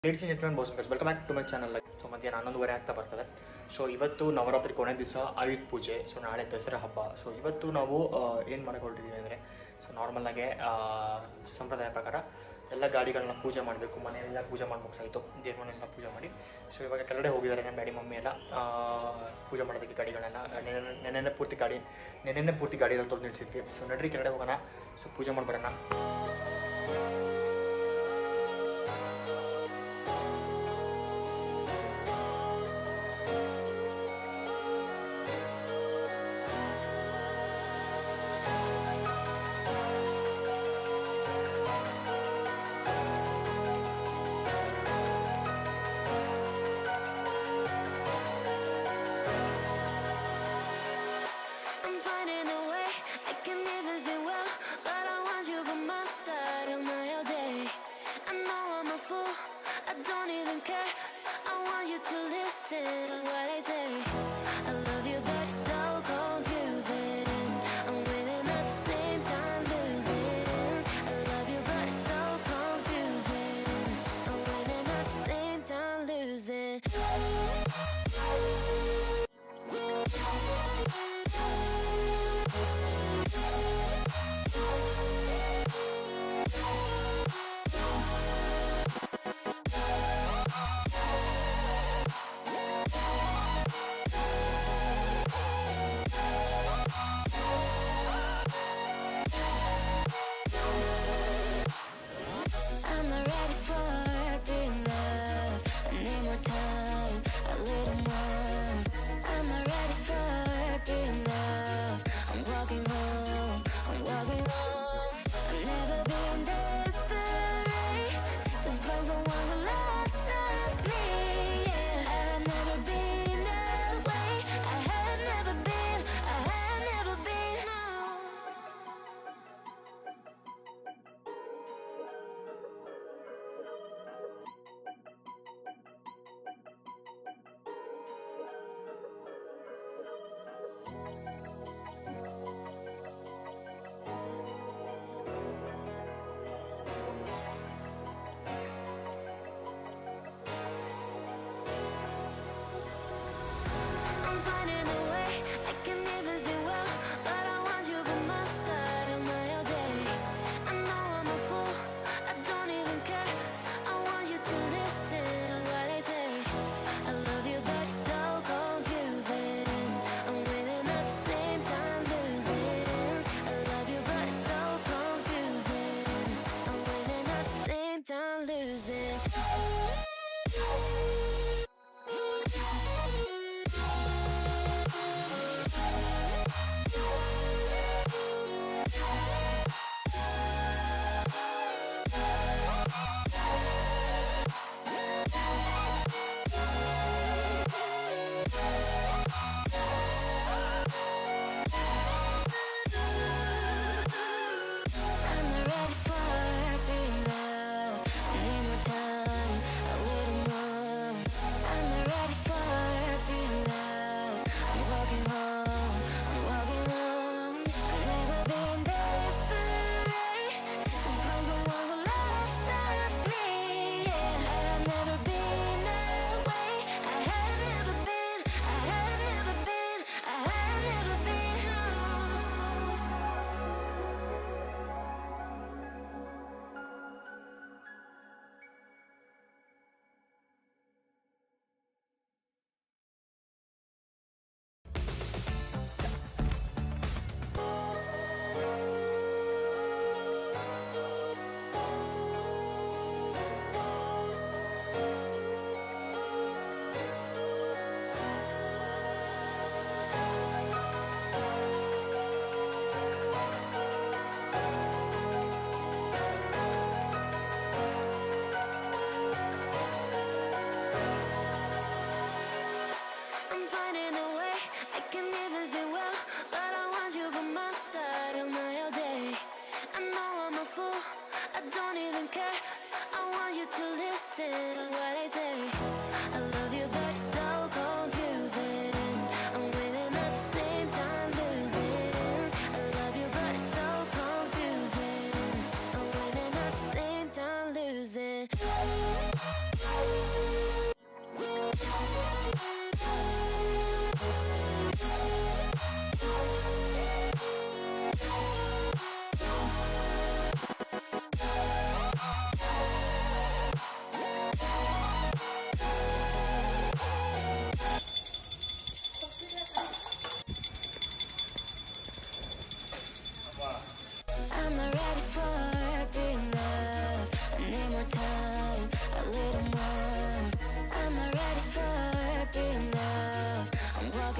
Ladies and gentlemen boss welcome back to my channel so ಮಧ್ಯಾಹ್ನ ಹನ್ನೊಂದುವರೆ ಆಗ್ತಾ ಬರ್ತದೆ ಸೊ ಇವತ್ತು ನವರಾತ್ರಿ ಕೊನೆ ದಿವಸ ಆಯುಧ ಪೂಜೆ ಸೊ ನಾಳೆ ದಸರಾ ಹಬ್ಬ ಸೊ ಇವತ್ತು ನಾವು ಏನು ಮಾಡಕ್ಕೆ ಹೊರಟಿದ್ದೀವಿ ಅಂದರೆ ಸೊ ನಾರ್ಮಲಾಗೆ ಸಂಪ್ರದಾಯ ಪ್ರಕಾರ ಎಲ್ಲ ಗಾಡಿಗಳನ್ನ ಪೂಜೆ ಮಾಡಬೇಕು ಮನೆಯೆಲ್ಲ ಪೂಜೆ ಮಾಡಿ ಮುಗಿಸಾಯಿತು ದೇವರನ್ನೆಲ್ಲ ಪೂಜೆ ಮಾಡಿ ಸೊ ಇವಾಗ ಕೆಳಗಡೆ ಹೋಗಿದ್ದಾರೆ ನಮ್ಮ ಡ್ಯಾಡಿ ಮಮ್ಮಿ ಎಲ್ಲ ಆ, ಪೂಜೆ ಮಾಡೋದಕ್ಕೆ ಗಾಡಿಗಳನ್ನೆಲ್ಲ ನೆನೆ ನೆನೆನೆ ಪೂರ್ತಿ ಗಾಡಿ ನೆನೆನೆ ಪೂರ್ತಿ ಗಾಡಿಯಲ್ಲಿ ತೊಳೆದು ನಿಲ್ಸಿದ್ವಿ ಸೊ ನಡ್ರಿ ಕೆಳಗಡೆ ಹೋಗೋಣ ಸೊ ಪೂಜೆ ಮಾಡ್ಬರೋಣ I'm finding a way. I can live everything well, but I want you by my side on my all day. I know I'm a fool. I don't even care. I want you to listen to what I say. I love you, but it's so confusing. I'm winning at the same time losing. I love you, but it's so confusing. I'm winning at the same time losing.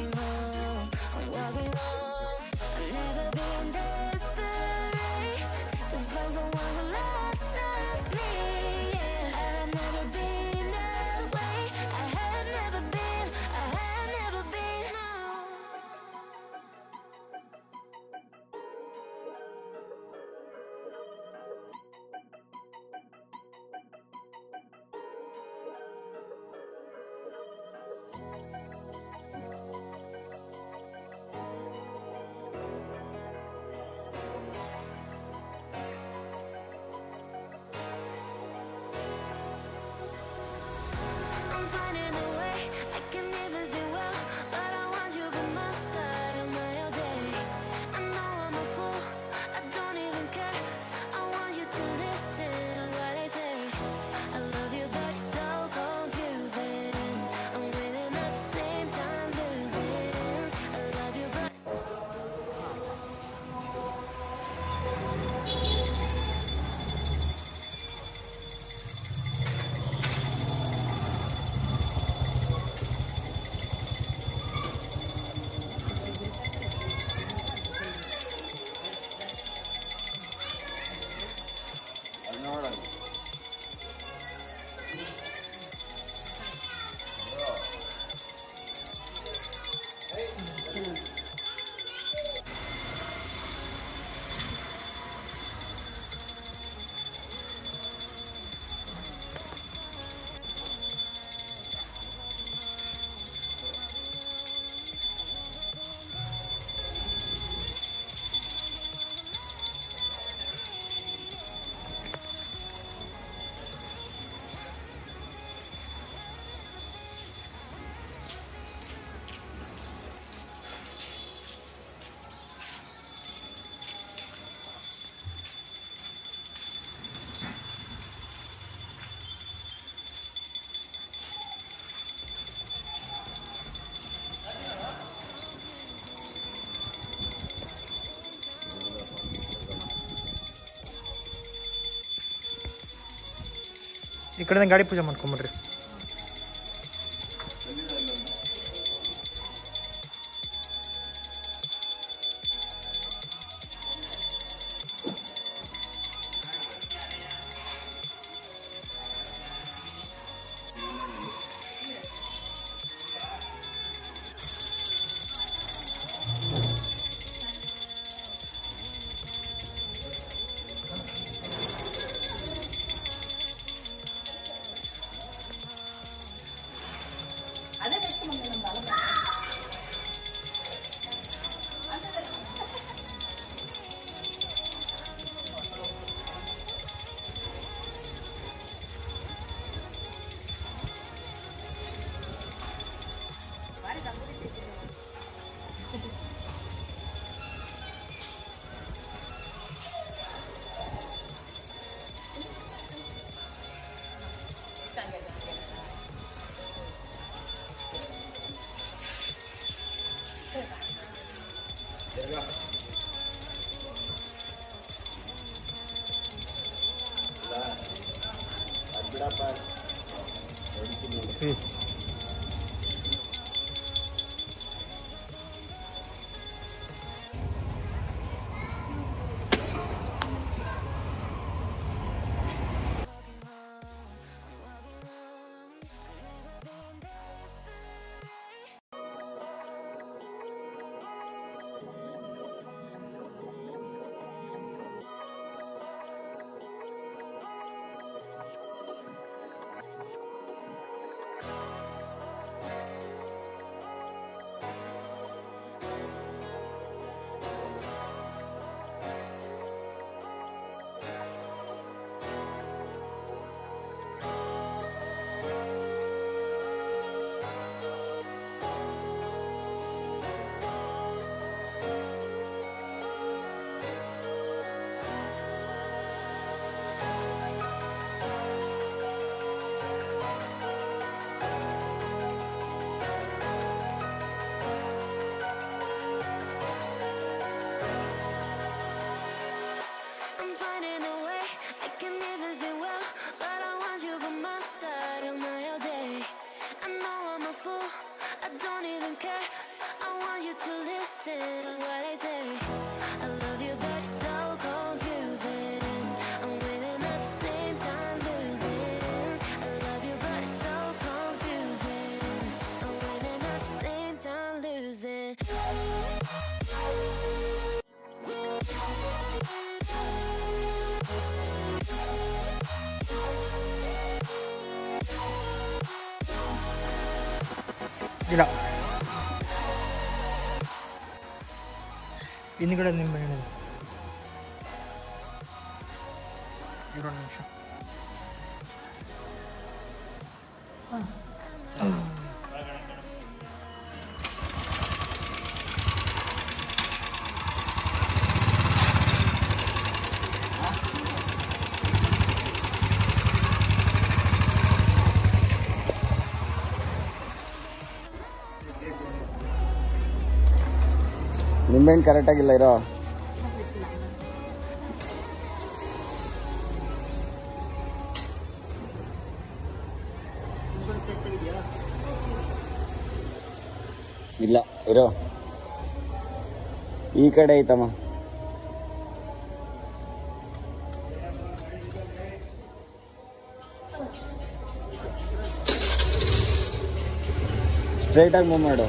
walking home, I'm walking home. I've never been desperate to find someone who loves, loves me. Yeah, I've never been that way. I have never been, I have never been. No. I'm finding a way. I can everything well, but I want you by my side on my all day. I know I'm a fool. I don't even care. I want you to listen to what I say. I love you, but it's so confusing. I'm winning at the same time losing. I love you, but. ಈ ಕಡೆ ಗಾಡಿ ಪೂಜೆ ಮಾಡ್ಕೊಂಬಿಡ್ರಿ ಇಲ್ಲ ಹಿಂದ್ಗಡೆ ನಿಂಬೆ ಹಣ್ಣು ಇರೋ ನಿಮಿಷ ನಿಂಬೆಹಣ್ಣು ಕರೆಕ್ಟಾಗಿಲ್ಲ ಇರೋ ಇಲ್ಲ ಇರೋ ಈ ಕಡೆ ಐತಮ್ಮ ಸ್ಟ್ರೈಟಾಗಿ ಮೂವ್ ಮಾಡು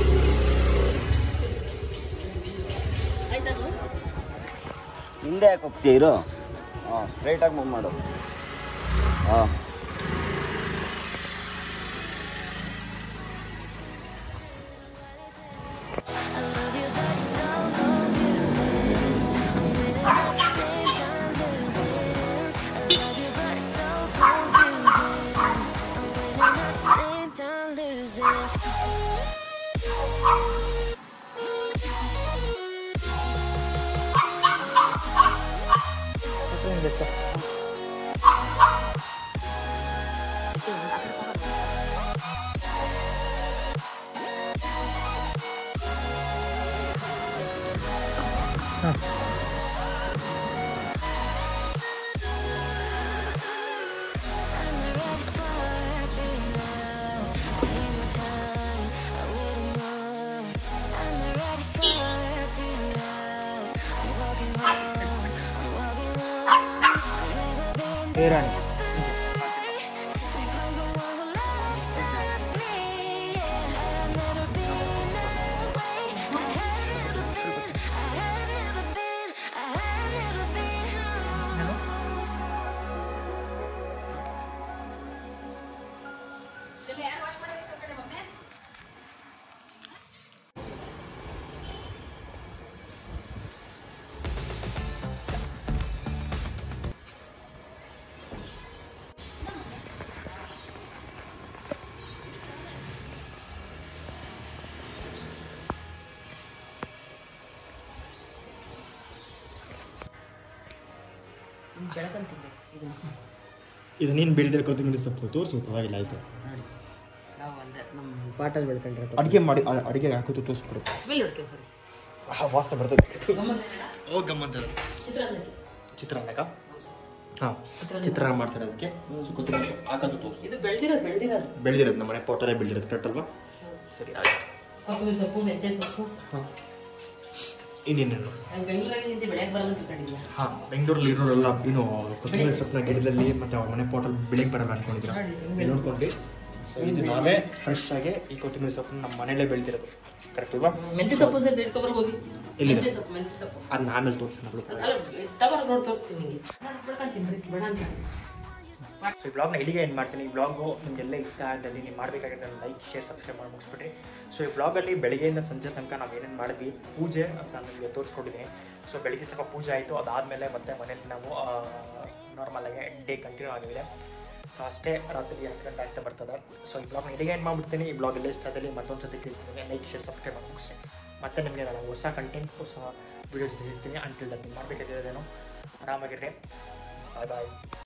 ಹಿಂದೆ ಯಾಕೆ ಹೋಗ್ತೀಯ ಇರು ಹಾಂ ಸ್ಟ್ರೈಟಾಗಿ ಮೂವ್ ಮಾಡು ಹಾಂ I love you, but it's so confusing. I'm winning at the same time losing. I love you, but it's so confusing. I'm winning at the same time losing. I'm not ready for being loved. I need more time, a little more. I'm not ready for being loved. I'm walking home, I'm walking home. Never been ಏರಾಣಿ this way. To find someone who loves me. Yeah, I've never been that way. I have never been, I have never been, I have never been. ಬೆಳಕಂತ ತಿನ್ಬೇಕು ಇದನ್ನ ಇದು ನೀನು ಬೆಳೆದಿರೋ ಕೊತ್ತಂಬರಿ ಸೊಪ್ಪು ತೋರಿಸು ಪರವಾಗಿಲ್ಲ ಆಯಿತು ನೋಡಿ ನಾವು ಅಂದ್ರೆ ನಮ್ಮ ಪಾಟಲ್ಲಿ ಬೆಳ್ಕೊಂಡ್ರೆ ಅಡುಗೆ ಮಾಡಿ ಅಡುಗೆಗೆ ಹಾಕೋದು ತೋರಿಸ್ಬಿಡು ಸ್ಮೆಲ್ ಹೊಡ್ಕೇವ್ ಸರಿ ವಾಸ ಬರ್ತದೆ ಓ ಗಮ್ಮಂತ ಚಿತ್ರಾನ್ನಕ್ಕೆ ಚಿತ್ರಾನ್ನಕ ಹಾಂ ಚಿತ್ರಾನ್ನ ಮಾಡ್ತಾರೆ ಅದಕ್ಕೆ ಕೊತ್ತಂಬರಿ ಸೊಪ್ಪು ಹಾಕೋದು ತೋರಿಸು ಇದು ಬೆಳ್ದಿರೋದು ಬೆಳ್ದಿರೋದು ಬೆಳೆದಿರೋದು ನಮ್ಮ ಮನೆ ಪೋಟಲ್ಲೇ ಬೆಳೆದಿರೋದು ಕರೆಕ್ಟ್ ಅಲ್ವಾ ಸರಿ ಆಯ್ತು ಕೊತ್ತಂಬರಿ ಸೊಪ್ಪು ಮೆಂತ್ಯ ಸೊಪ್ಪು ಹಾಂ ಇನ್ನೇನು ನಾನು ಬೆಂಗಳೂರಲ್ಲಿ ನಿಂತು ಬೆಳೆಯಕ್ಕೆ ಬರಲ್ಲ ಅಂತ ತಿಳ್ಕೊಂಡಿದ್ಯಾ ಹಾಂ ಬೆಂಗಳೂರಲ್ಲಿ ಇರೋರೆಲ್ಲ ಏನು ಕೊತ್ತಂಬರಿ ಸೊಪ್ಪನ್ನ ಗಿಡದಲ್ಲಿ ಮತ್ತು ಅವ್ರ ಮನೆ ಪೋಟಲ್ಲಿ ಬೆಳಗ್ಗೆ ಬರಲ್ಲ ಅನ್ಕೊಂಡಿದ್ದೀರಾ ನೋಡಿ, ಇಲ್ಲಿ ನೋಡ್ಕೊಂಡು ಸೊ ಇದು ನಾವೇ ಫ್ರೆಶ್ ಆಗಿ ಈ ಕೊತ್ತಂಬರಿ ಸೊಪ್ಪನ್ನ ನಮ್ಮ ಮನೇಲೇ ಬೆಳೆದಿರೋದು ಕರೆಕ್ಟ್ ಅಲ್ವಾ ಮೆಂತ್ಯ ಸೊಪ್ಪು ಸರ್ ಇಟ್ಕೊಬರ್ ಹೋಗಿ ಎಲ್ಲಿದೆ? ಮೆಂತ್ಯ ಸೊಪ್ಪು ಮೆಂತ್ಯ ಸೊಪ್ಪು ಅದನ್ನ ಆಮೇಲೆ ತೋರಿಸ್ತೀನಿ ಅಲ್ಲ ತಗೊಂಡು ನೋಡಿ ತೋರಿಸ್ತೀನಿ ನಿಮಗೆ ನೋಡಿ ಬೆಳ್ಕೊಂತೀನಿ ರೀ ಬೇಡ ಅಂತ ಸೊ ಈ ಬ್ಲಾಗ್ನ ಇಲ್ಲಿಗೆ ಏನು ಮಾಡ್ತೀನಿ ಈ ಬ್ಲಾಗು ನಿಮಗೆಲ್ಲ ಇಷ್ಟ ಆದಲ್ಲಿ ನೀವು ಮಾಡಬೇಕಾಗಿದ್ದ ಲೈಕ್ ಶೇರ್ ಸಬ್ಸ್ಕ್ರೈಬ್ ಮಾಡಿ ಮುಗಿಸ್ಬಿಟ್ರಿ ಸೊ ಈ ಬ್ಲಾಗಲ್ಲಿ ಬೆಳಗ್ಗೆಯಿಂದ ಸಂಜೆ ತನಕ ನಾವು ಏನೇನು ಮಾಡಿದ್ವಿ ಪೂಜೆ ಅಂತ ನಾನು ನಿಮಗೆ ತೋರಿಸ್ಕೊಟ್ಟಿದ್ದೀನಿ ಸೊ ಬೆಳಿಗ್ಗೆ ಸ್ವಲ್ಪ ಪೂಜೆ ಆಯಿತು ಅದಾದಮೇಲೆ ಮತ್ತೆ ಮನೇಲಿ ನಾವು ನಾರ್ಮಲಾಗಿ ಡೇ ಕಂಟಿನ್ಯೂ ಆಗಿದೆ ಸೊ ಅಷ್ಟೇ ರಾತ್ರಿ ಹತ್ತು ಗಂಟೆ ಆಗ್ತಾ ಬರ್ತದೆ ಸೊ ಈ ಬ್ಲಾಗ್ನ ಇಲ್ಲಿಗೆ ಏನು ಮಾಡ್ಬಿಡ್ತೀನಿ ಈ ಬ್ಲಾಗ್ ಎಲ್ಲ ಇಷ್ಟ ಆದಲ್ಲಿ ಮತ್ತೊಂದು ಸತಿ ಕೇಳ್ತೀನಿ ಲೈಕ್ ಶೇರ್ ಸಬ್ಸ್ಕ್ರೈಬ್ ಮಾಡಿ ಮುಗಿಸ್ತೀನಿ ಮತ್ತೆ ನಿಮಗೆ ನಾನು ಹೊಸ ಕಂಟೆಂಟ್ ಹೊಸ ವೀಡಿಯೋಸ್ ಇರ್ತೀನಿ ಅಂಟಿಲ್ ದಟ್ ನೀವು ಮಾಡಬೇಕಾಗಿರೋದೇನು ಆರಾಮಾಗಿರ್ರಿ ಬಾಯ್ ಬಾಯ್